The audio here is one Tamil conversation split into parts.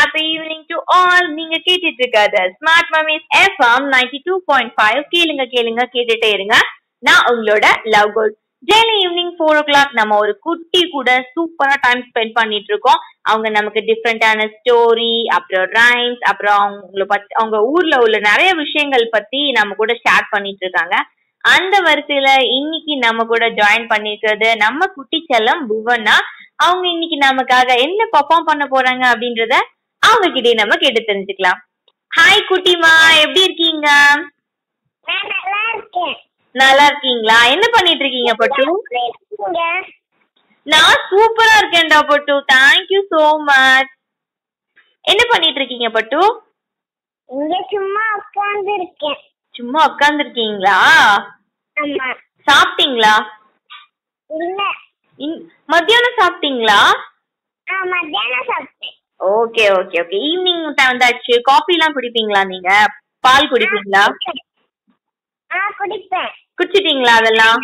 ஹாப்பி ஈவினிங் டு ஆல் நீங்க கேட்டுட்டு இருக்காது smart mummies FM ninety two point five கேளுங்க கேளுங்க கேட்டுட்டே இருங்க நான் உங்களோட love call daily evening four o'clock நம்ம ஒரு குட்டி கூட சூப்பரா டைம் ஸ்பெண்ட் பண்ணிட்டு இருக்கோம் அவங்க நமக்கு டிஃப்ரெண்டான ஸ்டோரி அப்புறம் ரைம்ஸ் அப்புறம் அவங்கள பத்தி அவங்க ஊர்ல உள்ள நிறைய விஷயங்கள் பத்தி நம்ம கூட ஷேர் பண்ணிட்டு இருக்காங்க அந்த வரிசையில இன்னைக்கு நம்ம கூட ஜாயின் பண்ணிருக்கிறது நம்ம குட்டி செல்லம் புவனா அவங்க இன்னைக்கு நமக்காக என்ன பர்ஃபார்ம் பண்ண போறாங்க அப்படின்றத அவங்க கிட்டே நம்ம கேட்டு தெரிஞ்சுக்கலாம் ஹாய் குட்டிமா எப்படி இருக்கீங்க நான் நல்லா இருக்கேன் நல்லா இருக்கீங்களா என்ன பண்ணிட்டு இருக்கீங்க பட்டு எப்படி இருக்கீங்க நான் சூப்பரா இருக்கேன்டா பட்டு தேங்க்யூ so மச் என்ன பண்ணிட்டு இருக்கீங்க பட்டு இங்க சும்மா உட்கார்ந்து இருக்கேன் சும்மா உட்காந்துருக்கீங்களா ஆமா சாப்பிட்டீங்களா இல்ல இன்- மத்தியானம் சாப்பிட்டீங்களா ஆ மத்தியானம் சாப்பிட்டேன் ஓகே ஓகே ஓகே ஈவினிங் வந்தாச்சு காஃபி எல்லாம் குடிப்பீங்களா நீங்க பால் குடிப்பீங்களா ஆ குடிப்பேன் குடிச்சிட்டீங்களா அதெல்லாம்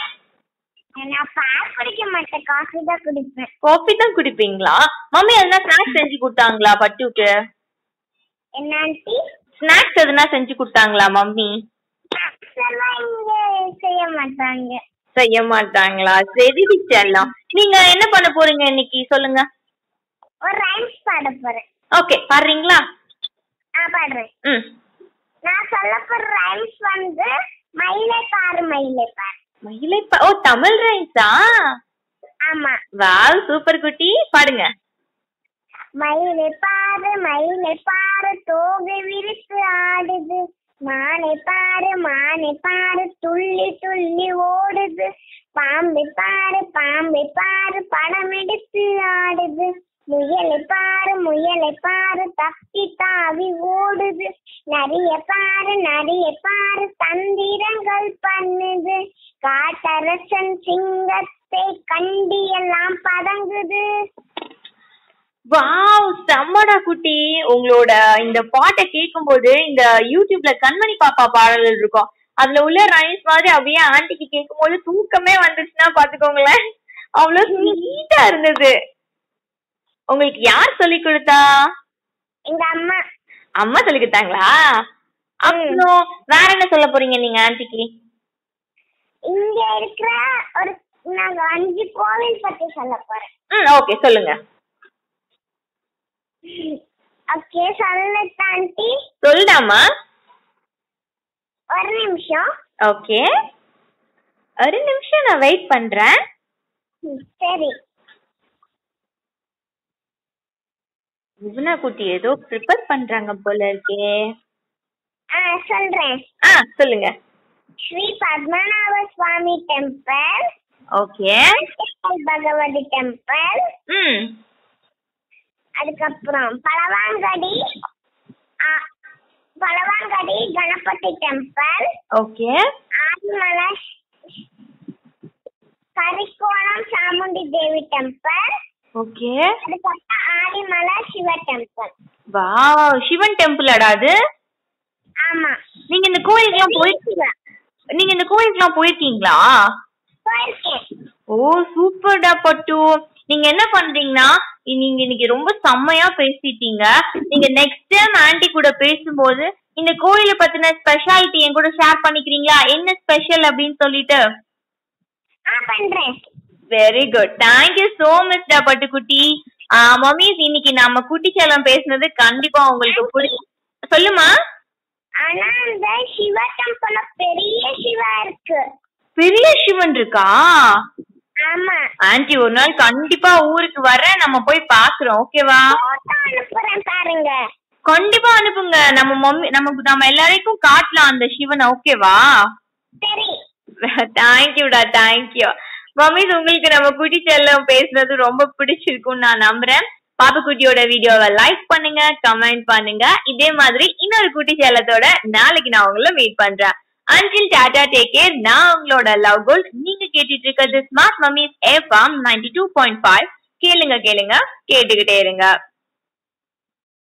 நான் பால் குடிக்க மாட்டேன் காஃபி தான் குடிப்பேன் காஃபி தான் குடிப்பீங்களா மம்மி எதனா ஸ்நாக்ஸ் செஞ்சு கொடுத்தாங்களா பட்டுக்கு என்ன ஆண்டி ஸ்நாக்ஸ் எதுனா செஞ்சு கொடுத்தாங்களா மம்மி எல்லாம் இங்க செய்ய மாட்டாங்க செய்ய மாட்டாங்களா சரி செல்லம் நீங்க என்ன பண்ண போறீங்க இன்னைக்கு சொல்லுங்க ஒரு ரைம்ஸ் பாட போறேன் ஓகே பாடுறீங்களா ஆ பாடுறேன் ம் நான் சொல்ல போற ரைம்ஸ் வந்து மயிலை பாரு மயிலை பாரு மயிலை பா- ஓ தமிழ் ரைம்ஸா ஆமா வாவ் சூப்பர் குட்டி பாடுங்க மயிலை பாரு மயிலை பாரு தோகை விரித்து ஆடுது மானை பாரு மானை பாரு துள்ளி துள்ளி ஓடுது பாம்பை பாரு பாம்பை பாரு படம் எடுத்து ஆடுது முயலை பாரு முயலை பாரு தப்பி தாவி ஓடுது நரிய பாரு நரிய பாரு தந்திரங்கள் பண்ணுது காட்டரசன் சிங்கத்தை கண்டி எல்லாம் பதங்குது வாவ் செம்மடா குட்டி உங்களோட இந்த பாட்டை கேட்கும்போது இந்த யூடியூப்ல கண்மணி பாப்பா பாடல்கள் இருக்கும் அதுல உள்ள ரைம்ஸ் மாதிரி அப்படியே ஆண்டிக்கு கேட்கும்போது தூக்கமே வந்துச்சுன்னா பாத்துக்கோங்களேன் அவ்வளவு ஸ்வீட்டா இருந்தது உங்களுக்கு யார் சொல்லி கொடுத்தா எங்க அம்மா அம்மா சொல்லி கொடுத்தாங்களா அப்புறம் வேற என்ன சொல்ல போறீங்க நீங்க ஆண்டிக்கு இங்க இருக்கிற ஒரு நாங்க அஞ்சு கோவில் பத்தி சொல்ல போறேன் ம் ஓகே சொல்லுங்க ஓகே சொல்ல தாண்டி சொல்லுடாமா ஒரு நிமிஷம் ஓகே ஒரு நிமிஷம் நான் வெயிட் பண்றேன் ம், சரி புவனா குட்டி ஏதோ ப்ரிப்பேர் பண்றாங்க போல இருக்கே ஆ சொல்றேன் ஆ சொல்லுங்க Sri Padmanabha Swamy temple okay Bhagavathi temple ம் அதுக்கப்புறம் பலவான்கடி ஆ, Palavangadi Ganapathi temple okay Adimalai Karikkonam Chamundi Devi temple okay அதுக்கப்புறம் ஆதிமலை சிவ டெம்பிள் வாவ் சிவன் டெம்பிளடா அது ஆமா நீங்க இந்த கோயிலுக்குலாம் போய் நீங்க இந்த கோயிலுக்குலாம் போயிருக்கீங்களா போயிருக்கேன் ஓ சூப்பர்டா பட்டு நீங்க என்ன பண்றீங்கன்னா இ- நீங்க இன்னைக்கு ரொம்ப செம்மையா பேசிட்டீங்க நீங்க நெக்ஸ்ட் டைம் ஆன்ட்டி கூட பேசும்போது இந்த கோயிலை பத்தின ஸ்பெஷாலிட்டி என் கூட ஷேர் பண்ணிக்கிறீங்களா என்ன ஸ்பெஷல் அப்படின்னு சொல்லிட்டு ஆ பண்றேன் very good thank you so much டா பட்டுக்குட்டி மம்மிஸ் இன்னைக்கு நம்ம குட்டி செல்லம் பேசுனது கண்டிப்பா உங்களுக்கு பிடி சொல்லுமா ஆனா அந்த சிவ டெம்பிள் பெரிய சிவா இருக்கு பெரிய சிவன் இருக்கா ஆமா ஆன்ட்டி ஒரு நாள் கண்டிப்பா ஊருக்கு வரேன் நம்ம போய் பாக்குறோம் ஓகேவா போட்டோ அனுப்புறேன் பாருங்க கண்டிப்பா அனுப்புங்க நம்ம மம்மி நம்ம நம்ம எல்லாருக்கும் காட்டலாம் அந்த சிவனை ஓகேவா சரி தேங்க்யூடா தேங்க்யூ மம்மிஸ் உங்களுக்கு நம்ம குட்டி செல்லம் பேசுனது ரொம்ப பிடிச்சிருக்கும்னு நான் நம்புறேன் பாப்பு குட்டியோட வீடியோவை லைக் பண்ணுங்க கமெண்ட் பண்ணுங்க இதே மாதிரி இன்னொரு குட்டி செல்லத்தோட நாளைக்கு நான் உங்களை மீட் பண்றேன் அன்டில் டாடா டேக் கேர் நான் உங்களோட லவ் கோல் நீங்க கேட்டுட்டு இருக்கிறது smart mummies FM ninety two point five கேளுங்க கேளுங்க கேட்டுக்கிட்டே இருங்க